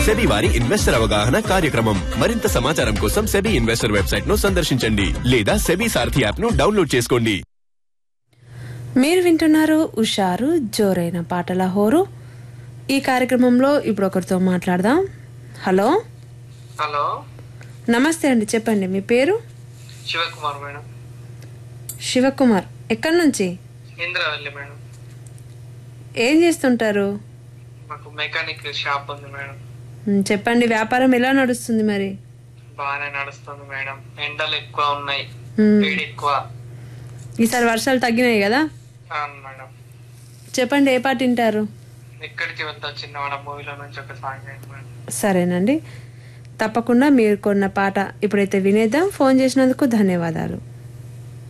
SEBI వారి investor అవగాహన కార్యక్రమం మరింత సమాచారం కోసం సెబీ ఇన్వెస్టర్ వెబ్సైట్ ను సందర్శించండి లేదా సెబీ సారథి యాప్ ను డౌన్లోడ్ చేసుకోండి మీరు వింటున్నారు ఉషారు జోరైన పాటల హోరు ఈ కార్యక్రమంలో ఇప్పుడు ఒకరితో మాట్లాడదాం హలో హలో నమస్తే అండి చెప్పండి మీ పేరు శివకుమార్ మేడం శివకుమార్ ఎక్కడి నుంచి ఇంద్రవల్లి మేడం ఏం చేస్తుంటారు మాకు మెకానిక్ షాప్ ఉంది మేడం మ్, చెప్పండి వ్యాపారం ఎలా నడుస్తుంది మరి బాగానే నడుస్తుంది మేడం ఎండలు ఎక్కువ ఉన్నాయి మ్, వేడి ఎక్కువ ఈసారి వర్షాలు తగ్గినాయి కదా అవును మేడం చెప్పండి ఏ పాట వింటారు ఎక్కడికి వద్దా చిన్నవాడ మూవీలో నుంచి ఒక సాంగ్ అయింది మేడం సరేనండి తప్పకుండా మీరు కొన్న పాట ఇప్పుడైతే వినేద్దాం ఫోన్ చేసినందుకు ధన్యవాదాలు